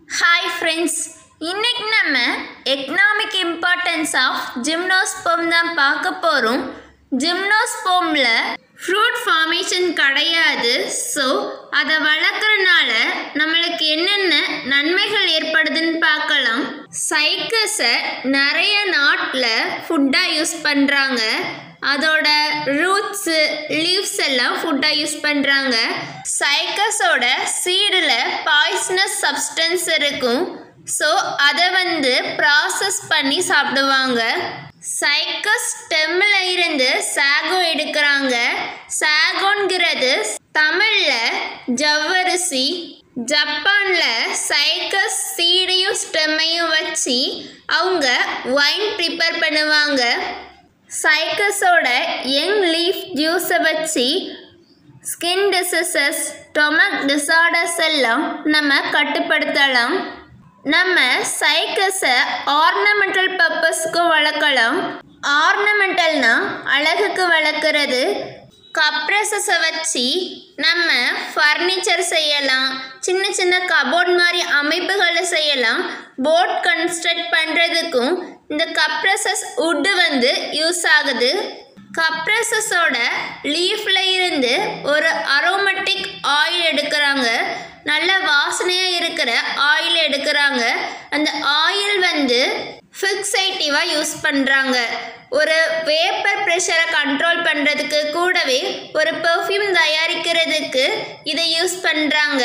hi friends இன்னைக்கு நம்ம economic importance of gymnosperm தான் பார்க்க போகிறோம் ஜிம்னோஸ்போமில் ஃப்ரூட் ஃபார்மேஷன் கிடையாது ஸோ அதை வளர்க்குறனால நம்மளுக்கு என்னென்ன நன்மைகள் ஏற்படுதுன்னு பார்க்கலாம் சைக்கஸை நிறைய நாட்டில் ஃபுட்டாக யூஸ் பண்ணுறாங்க அதோட ரூட்ஸு லீவ்ஸ் எல்லாம் ஃபுட்டாக யூஸ் பண்ணுறாங்க சைக்கஸோட சீடில் பாய்ஸ்னஸ் சப்ஸ்டன்ஸ் இருக்கும் ஸோ அதை வந்து ப்ராசஸ் பண்ணி சாப்பிடுவாங்க சைக்கஸ் ஸ்டெம்மில் இருந்து சாகோ எடுக்கிறாங்க சாகோங்கிறது தமிழில் ஜவ்வரிசி ஜப்பானில் சைக்கஸ் சீடையும் ஸ்டெம்மையும் வச்சு அவங்க ஒயின் ப்ரிப்பேர் பண்ணுவாங்க சைக்கஸோட யங் லீஃப் ஜூஸை வச்சு ஸ்கின் டிசீசஸ் ஸ்டொமக் டிசார்டர்ஸ் எல்லாம் நம்ம கட்டுப்படுத்தலாம் நம்ம சைக்கஸை ஆர்னமெண்டல் பர்பஸ்க்கு வளர்க்கலாம் ஆர்னமெண்டல்னா அழகுக்கு வளர்க்குறது கப்ரஸஸை வச்சு நம்ம ஃபர்னிச்சர் செய்யலாம் சின்ன சின்ன கபோர்ட் மாதிரி அமைப்புகளை செய்யலாம் போட் கன்ஸ்ட்ரக்ட் பண்ணுறதுக்கும் இந்த கப்ரஸஸ் உட்டு வந்து யூஸ் ஆகுது கப்ரஸஸோட லீஃப்ல இருந்து ஒரு அரோமேட்டிக் ஆயில் எடுக்கிறாங்க நல்ல வாசனையாக இருக்கிற ஆயில் எடுக்கிறாங்க அந்த ஆயில் வந்து ஃபிக்ஸைட்டிவாக யூஸ் பண்ணுறாங்க ஒரு வேப்பர் ப்ரெஷரை கண்ட்ரோல் பண்ணுறதுக்கு கூடவே ஒரு பெர்ஃப்யூம் தயாரிக்கிறதுக்கு இதை யூஸ் பண்ணுறாங்க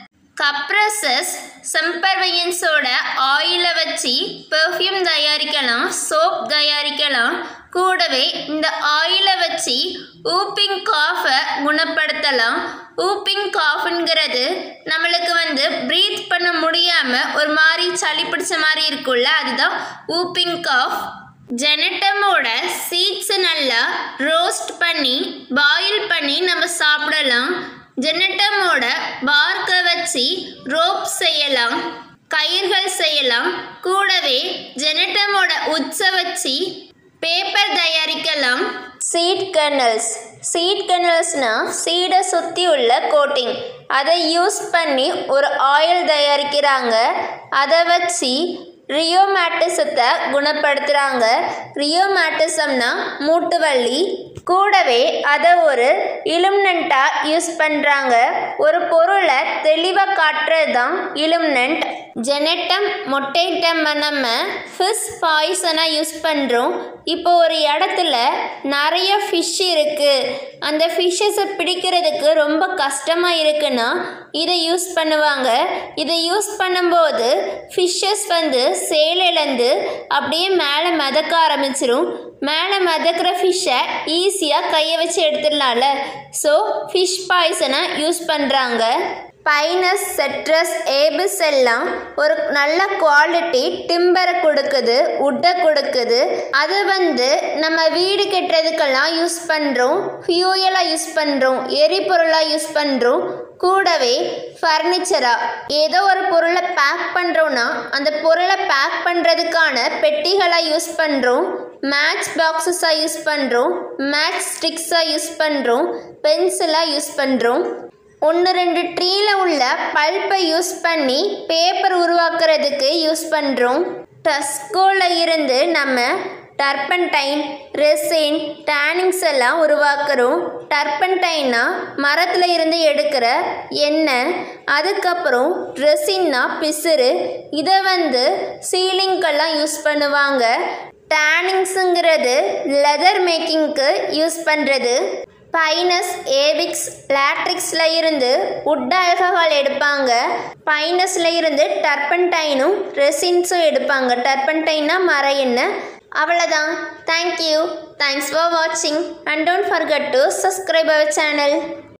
கப்ரஸஸ் செம்பர்வையன்ஸோட ஆயிலை வச்சு பெர்ஃப்யூம் தயாரிக்கலாம் சோப் தயாரிக்கலாம் கூடவே இந்த ஆயிலை வச்சு ஊப்பிங் காஃபை குணப்படுத்தலாம் ஊப்பிங் காஃப்ங்கிறது நம்மளுக்கு வந்து ப்ரீத் பண்ண முடியாமல் ஒரு மாதிரி சளி பிடிச்ச மாதிரி இருக்கும்ல அதுதான் ஊப்பிங் காஃப் ஜெனட்டமோட சீட்ஸை நல்லா ரோஸ்ட் பண்ணி பாயில் பண்ணி நம்ம சாப்பிடலாம் ஜெனட்டமோட பார்க்கை வச்சு ரோப் செய்யலாம் கயிர்கள் செய்யலாம் கூடவே ஜெனட்டமோட உச்சை வச்சு பேப்பர் தயாரிக்கலாம் சீட் கர்னல்ஸ் சீட் கர்னல்ஸ்னால் சீடை சுற்றி உள்ள கோட்டிங் அதை யூஸ் பண்ணி ஒரு ஆயில் தயாரிக்கிறாங்க அதை வச்சு ரியோமேட்டிசத்தை குணப்படுத்துகிறாங்க ரியோமேட்டிசம்னா மூட்டு வலி கூடவே அதை ஒரு இலுமினண்ட்டாக யூஸ் பண்ணுறாங்க ஒரு பொருளை தெளிவாக காட்டுறது தான் இலுமினண்ட் ஜெனட்டம் மொட்டைட்டம் நம்ம ஃபிஷ் பாய்சனாக யூஸ் பண்ணுறோம் இப்போ ஒரு இடத்துல நிறைய ஃபிஷ் இருக்குது அந்த ஃபிஷ்ஷஸை பிடிக்கிறதுக்கு ரொம்ப கஷ்டமாக இருக்குன்னா இதை யூஸ் பண்ணுவாங்க இதை யூஸ் பண்ணும்போது ஃபிஷ்ஷஸ் வந்து சேலையிலேருந்து அப்படியே மேலே மிதக்க ஆரம்பிச்சிரும் மேலே மிதக்கிற ஃபிஷ்ஷை ஈஸியாக கையை வச்சு எடுத்துடலாம்ல ஸோ ஃபிஷ் பாய்சனை யூஸ் பண்ணுறாங்க பைனஸ் செட்ரஸ் ஏபிஸ் எல்லாம் ஒரு நல்ல குவாலிட்டி டிம்பரை கொடுக்குது உட்டை கொடுக்குது அது வந்து நம்ம வீடு கட்டுறதுக்கெல்லாம் யூஸ் பண்ணுறோம் ஃபியூயலாக யூஸ் பண்ணுறோம் எரிபொருளாக யூஸ் பண்ணுறோம் கூடவே ஃபர்னிச்சராக ஏதோ ஒரு பொருளை பேக் பண்ணுறோன்னா அந்த பொருளை பேக் பண்ணுறதுக்கான பெட்டிகளாக யூஸ் பண்ணுறோம் மேட்ச் பாக்ஸஸாக யூஸ் பண்ணுறோம் மேட்ச் ஸ்டிக்ஸாக யூஸ் பண்ணுறோம் பென்சிலாக யூஸ் பண்ணுறோம் ஒன்று ரெண்டு ட்ரீயில் உள்ள பல்ப்பை யூஸ் பண்ணி பேப்பர் உருவாக்குறதுக்கு யூஸ் பண்ணுறோம் டஸ்கோவில் இருந்து நம்ம டர்பன்டைன் ரெசின் டேனிங்ஸ் எல்லாம் உருவாக்குறோம் டர்பன்டைன்னா மரத்தில் இருந்து எடுக்கிற எண்ணெய் அதுக்கப்புறம் ரெசின்னா பிசுறு இதை வந்து சீலிங்கெல்லாம் யூஸ் பண்ணுவாங்க டேனிங்ஸுங்கிறது லெதர் மேக்கிங்க்கு யூஸ் பண்ணுறது பைனஸ் ஏவிக்ஸ் லேட்ரிக்ஸில் இருந்து உட் ஆல்கஹால் எடுப்பாங்க பைனஸில் இருந்து டர்பன்டைனும் ரெசின்ஸும் எடுப்பாங்க டர்பன்டைன்னா மர எண்ணெய் அவ்வளோதான் தேங்க்யூ தேங்க்ஸ் ஃபார் வாட்சிங் and don't forget to subscribe our channel